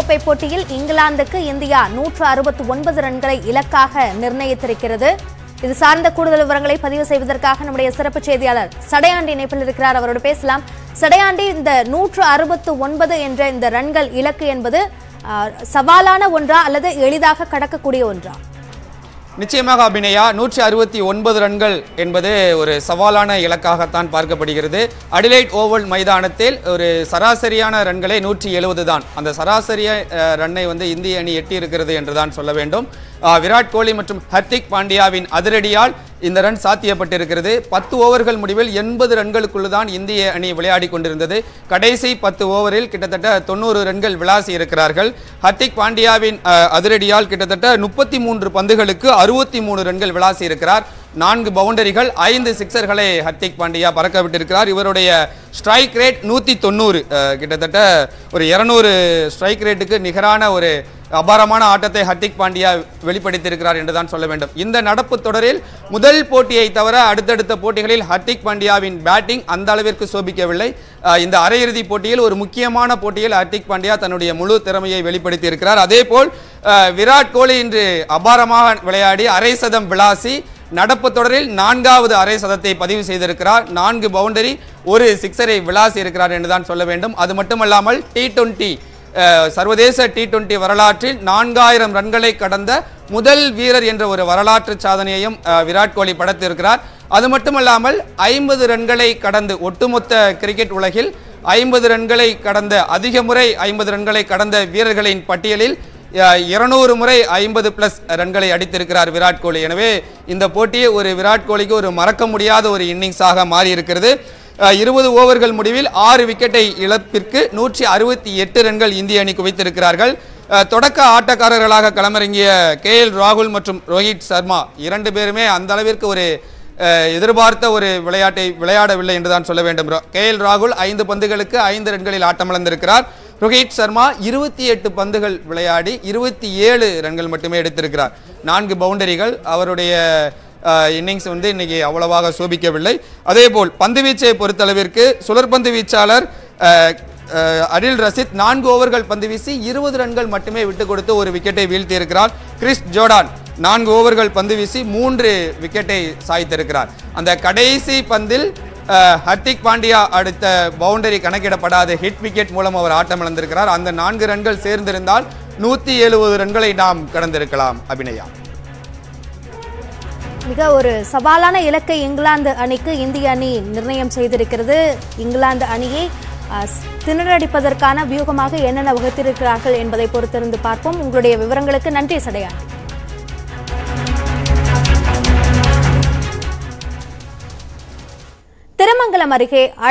உலகக்கோப்பை போட்டியில் இங்கிலாந்துக்கு இந்தியா நூற்று அறுபத்து ஒன்பது ரன்களை இலக்காக நிர்ணயித்திருக்கிறது இது சார்ந்த கூடுதல் விவரங்களை பதிவு செய்வதற்காக நம்முடைய சிறப்பு செய்தியாளர் சடையாண்டி இணைப்பில் இருக்கிறார் அவரோடு பேசலாம் சடையாண்டி இந்த நூற்று அறுபத்து ஒன்பது என்ற இந்த ரன்கள் இலக்கு என்பது ஆஹ், சவாலான ஒன்றா அல்லது எளிதாக கடக்கக்கூடிய ஒன்றா நிச்சயமாக அபிநயா நூற்றி அறுபத்தி ஒன்பது ரன்கள் என்பது ஒரு சவாலான இலக்காகத்தான் பார்க்கப்படுகிறது அடிலைட் ஓவல் மைதானத்தில் ஒரு சராசரியான ரன்களே நூற்றி எழுபது தான் அந்த சராசரிய அஹ், ரன்னை வந்து இந்திய அணி எட்டி இருக்கிறது என்றுதான் சொல்ல வேண்டும் அஹ், விராட் கோலி மற்றும் ஹர்திக் பாண்டியாவின் அதிரடியால் இந்த ரன் சாத்தியப்பட்டிருக்கிறது பத்து ஓவர்கள் முடிவில் எண்பது ரன்களுக்குள் தான் இந்திய அணி விளையாடி கொண்டிருந்தது கடைசி பத்து ஓவரில் கிட்டத்தட்ட தொண்ணூறு ரன்கள் விளாசி இருக்கிறார்கள் ஹர்திக் பாண்டியாவின் அஹ், அதிரடியால் கிட்டத்தட்ட முப்பத்தி மூன்று பந்துகளுக்கு அறுபத்தி மூணு ரன்கள் விளாசி இருக்கிறார் நான்கு பவுண்டரிகள் ஐந்து சிக்சர்களை ஹர்திக் பாண்டியா பறக்க விட்டிருக்கிறார் இவருடைய ஸ்ட்ரைக் ரேட் நூற்றி தொண்ணூறு கிட்டத்தட்ட ஒரு இருநூறு ஸ்ட்ரைக் ரேட்டுக்கு நிகரான ஒரு அபாரமான ஆட்டத்தை ஹர்திக் பாண்டியா வெளிப்படுத்தியிருக்கிறார் என்று தான் சொல்ல வேண்டும் இந்த நடப்பு தொடரில் முதல் போட்டியை தவிர அடுத்தடுத்த போட்டிகளில் ஹர்திக் பாண்டியாவின் பேட்டிங் அந்த அளவிற்கு சோபிக்கவில்லை அஹ், இந்த அரையிறுதி போட்டியில் ஒரு முக்கியமான போட்டியில் ஹர்திக் பாண்டியா தன்னுடைய முழு திறமையை வெளிப்படுத்தி இருக்கிறார் அதேபோல் அஹ், விராட் கோலி இன்று அபாரமாக விளையாடி அரை சதம் விளாசி நடப்பு தொடரில் நான்காவது அரை சதத்தை பதிவு செய்திருக்கிறார் நான்கு பவுண்டரி ஒரு சிக்ஸரை விளாசி இருக்கிறார் என்று தான் சொல்ல வேண்டும் அது மட்டுமல்லாமல் டி டுவெண்ட்டி சர்வதேச டி டுவெண்ட்டி வரலாற்றில் நான்காயிரம் ரன்களை கடந்த முதல் வீரர் என்ற ஒரு வரலாற்று சாதனையையும் அஹ், விராட் கோலி படைத்திருக்கிறார் அது மட்டுமல்லாமல் ஐம்பது ரன்களை கடந்து ஒட்டுமொத்த கிரிக்கெட் உலகில் ஐம்பது ரன்களை கடந்த அதிக முறை ஐம்பது ரன்களை கடந்த வீரர்களின் பட்டியலில் இருநூறு முறை ஐம்பது பிளஸ் ரன்களை அடித்திருக்கிறார் விராட் கோலி எனவே இந்த போட்டியை ஒரு விராட் கோலிக்கு ஒரு மறக்க முடியாத ஒரு இன்னிங்ஸாக மாறி இருக்கிறது இருபது ஓவர்கள் முடிவில் ஆறு விக்கெட்டை இழப்பிற்கு நூற்றி அறுபத்தி எட்டு ரன்கள் இந்திய அணி குவித்திருக்கிறார்கள் அஹ், தொடக்க ஆட்டக்காரர்களாக களமிறங்கிய கே எல் ராகுல் மற்றும் ரோஹித் சர்மா இரண்டு பேருமே அந்த அளவிற்கு ஒரு அஹ், எதிர்பார்த்த ஒரு விளையாட்டை விளையாடவில்லை என்றுதான் சொல்ல வேண்டும் கே எல் ராகுல் ஐந்து பந்துகளுக்கு ஐந்து ரன்களில் ஆட்டமிழந்திருக்கிறார் ரோஹித் சர்மா இருபத்தி எட்டு பந்துகள் விளையாடி இருபத்தி ஏழு ரன்கள் மட்டுமே எடுத்திருக்கிறார் நான்கு பவுண்டரிகள் அவருடைய இன்னிங்ஸ் வந்து இன்னைக்கு அவ்வளவாக சோபிக்கவில்லை அதேபோல் பந்துவீச்சை பொறுத்தளவிற்கு சுழற்பந்து வீச்சாளர் அஹ், அஹ், அடில் ரசித் நான்கு ஓவர்கள் பந்து வீசி இருபது ரன்கள் மட்டுமே விட்டு கொடுத்து ஒரு விக்கெட்டை வீழ்த்தி இருக்கிறார் கிறிஸ் ஜோர்டான் நான்கு ஓவர்கள் பந்து வீசி மூன்று விக்கெட்டை சாய்த்திருக்கிறார் அந்த கடைசி பந்தில் அஹ், ஹர்திக் பாண்டியா அடுத்த பவுண்டரி கணக்கிடப்படாத ஹிட் விக்கெட் மூலம் அவர் ஆட்டம் இழந்திருக்கிறார் அந்த நான்கு ரன்கள் சேர்ந்திருந்தால் நூத்தி எழுபது ரன்களை நாம் கடந்திருக்கலாம் அபிநயா மிக ஒரு சவாலான இலக்கை இங்கிலாந்து அணிக்கு இந்திய அணி நிர்ணயம் செய்திருக்கிறது இங்கிலாந்து அணியை அஹ், திணறடிப்பதற்கான வியூகமாக என்னென்ன வகுத்திருக்கிறார்கள் என்பதை பொறுத்திருந்து பார்ப்போம் உங்களுடைய விவரங்களுக்கு நன்றி சடையாண்டி திருமங்கலம் அருகே